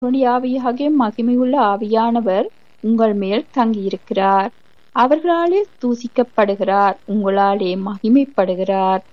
தேவனுடைய ஆவியாகிய மகிமையுள்ள ஆவியானவர் உங்கள் மேல் தங்கியிருக்கிறார் அவர்களாலே தூசிக்கப்படுகிறார் உங்களாலே மகிமைப்படுகிறார்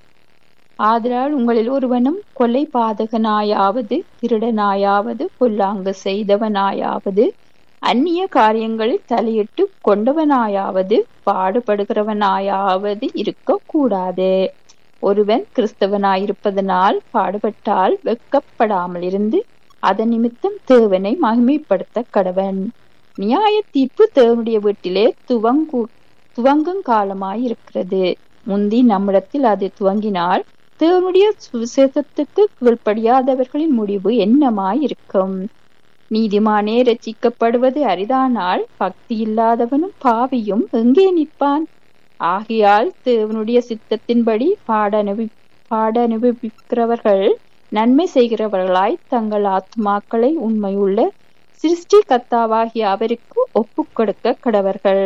ஆதலால் உங்களில் ஒருவனும் கொலை பாதகனாயாவது திருடனாயாவது பொல்லாங்கு செய்தவனாயாவது அந்நிய காரியங்களில் தலையிட்டு கொண்டவனாயாவது பாடுபடுகிறவனாயாவது இருக்க கூடாது ஒருவன் கிறிஸ்தவனாயிருப்பதனால் பாடுபட்டால் வெட்கப்படாமல் இருந்து அதன் நிமித்தம் தேவனை மகிமைப்படுத்த கடவன் நியாய தீர்ப்பு தேவனுடைய வீட்டிலே துவங்கு துவங்கும் காலமாயிருக்கிறது முந்தி நம்மிடத்தில் அது துவங்கினால் தேவனுடைய சுவிசேஷத்துக்கு கீழ்ப்படியாதவர்களின் முடிவு என்னமாயிருக்கும் நீதிமானே ரட்சிக்கப்படுவது அரிதானால் பக்தி இல்லாதவனும் பாவியும் எங்கே நிற்பான் ஆகையால் தேவனுடைய சித்தத்தின்படி பாடனுபி பாடனுபவிக்கிறவர்கள் நன்மை செய்கிறவர்களாய் தங்கள் ஆத்மாக்களை உண்மையுள்ள சிருஷ்டி கத்தாவாகிய அவருக்கு ஒப்புக் கொடுக்க கடவர்கள்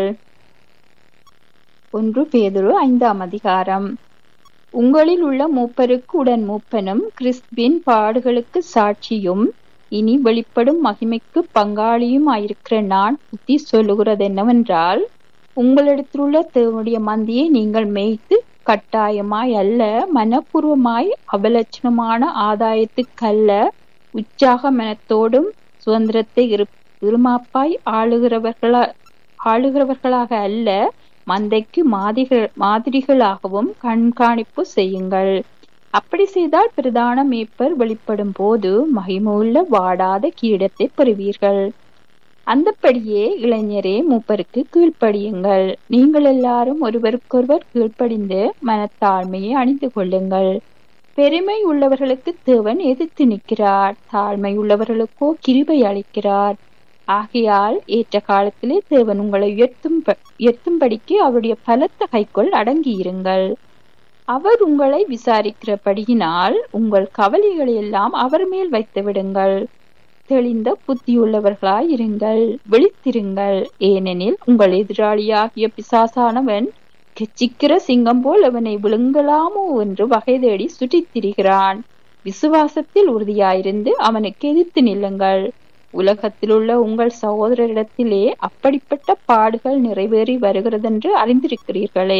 ஒன்று பேதுரு ஐந்தாம் அதிகாரம் உங்களில் உள்ள மூப்பருக்கு உடன் மூப்பனும் கிறிஸ்துவின் பாடுகளுக்கு சாட்சியும் இனி வெளிப்படும் மகிமைக்கு பங்காளியும் ஆயிருக்கிற நான் புத்தி சொல்லுகிறது என்னவென்றால் உங்களிடத்திலுள்ள தேவனுடைய மந்தியை நீங்கள் மேய்த்து கட்டாயமாய் அல்ல மனப்பூர்வமாய் அவலட்சணமான ஆதாயத்துக்கல்ல உற்சாக மனத்தோடும் சுதந்திரத்தை இருமாப்பாய் ஆளுகிறவர்களா ஆளுகிறவர்களாக அல்ல மந்தைக்கு மாதிரிகள் மாதிரிகளாகவும் கண்காணிப்பு செய்யுங்கள் அப்படி செய்தால் பிரதான மேய்ப்பர் வெளிப்படும் போது மகிமுள்ள வாடாத கீடத்தை பெறுவீர்கள் அந்தப்படியே இளைஞரே மூப்பருக்கு கீழ்ப்படியுங்கள் நீங்கள் எல்லாரும் ஒருவருக்கொருவர் கீழ்ப்படிந்து மனத்தாழ்மையை அணிந்து கொள்ளுங்கள் பெருமை உள்ளவர்களுக்கு தேவன் எதிர்த்து நிற்கிறார் தாழ்மை உள்ளவர்களுக்கோ கிருபை அளிக்கிறார் ஆகையால் ஏற்ற காலத்திலே தேவன் உங்களை உயர்த்தும் உயர்த்தும்படிக்கு அவருடைய பலத்த கைக்குள் அடங்கியிருங்கள் அவர் உங்களை விசாரிக்கிறபடியினால் உங்கள் கவலைகளை எல்லாம் அவர் மேல் வைத்து விடுங்கள் தெளிந்த புத்தியுள்ளவர்களாய் இருங்கள் விழித்திருங்கள் ஏனெனில் உங்கள் எதிராளியாகிய பிசாசானவன் கெச்சிக்கிற சிங்கம் போல் அவனை விழுங்கலாமோ என்று வகை தேடி சுற்றித் திரிகிறான் விசுவாசத்தில் உறுதியாயிருந்து அவனுக்கு எதிர்த்து நில்லுங்கள் உலகத்தில் உள்ள உங்கள் சகோதரரிடத்திலே அப்படிப்பட்ட பாடுகள் நிறைவேறி வருகிறதென்று அறிந்திருக்கிறீர்களே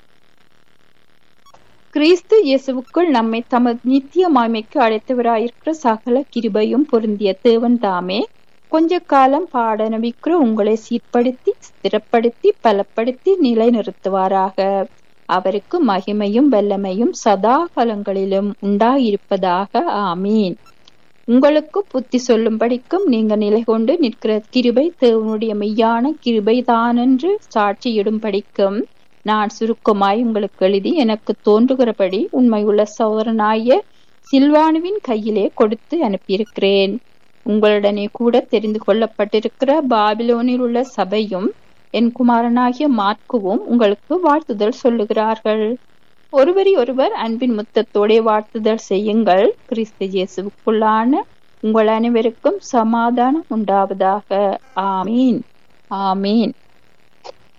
கிறிஸ்து இயேசுவுக்குள் நம்மை தமது நித்திய மாய்மைக்கு அழைத்தவராயிருக்கிற சகல கிருபையும் பொருந்திய தேவன் தாமே கொஞ்ச காலம் பாடநபிக்கிற உங்களை சீர்படுத்தி ஸ்திரப்படுத்தி பலப்படுத்தி நிலைநிறுத்துவாராக அவருக்கு மகிமையும் வல்லமையும் சதா காலங்களிலும் உண்டாயிருப்பதாக ஆமீன் உங்களுக்கு புத்தி சொல்லும்படிக்கும் நீங்க நிலை கொண்டு நிற்கிற கிருபை தேவனுடைய மெய்யான கிருபை தானென்று சாட்சியிடும்படிக்கும் நான் சுருக்கமாய் உங்களுக்கு எழுதி எனக்கு தோன்றுகிறபடி உண்மையுள்ள சோதரனாய சில்வானுவின் கையிலே கொடுத்து அனுப்பியிருக்கிறேன் உங்களுடனே கூட தெரிந்து கொள்ளப்பட்டிருக்கிற பாபிலோனில் உள்ள சபையும் என் குமாரனாகிய மார்க்குவும் உங்களுக்கு வாழ்த்துதல் சொல்லுகிறார்கள் ஒருவரி ஒருவர் அன்பின் முத்தத்தோടെ வாழ்த்துதல் செய்யுங்கள் கிறிஸ்து இயேசுக்குள்ளான உங்கள் அனைவருக்கும் சமாதானம் உண்டாவதாக ஆமீன் ஆமீன்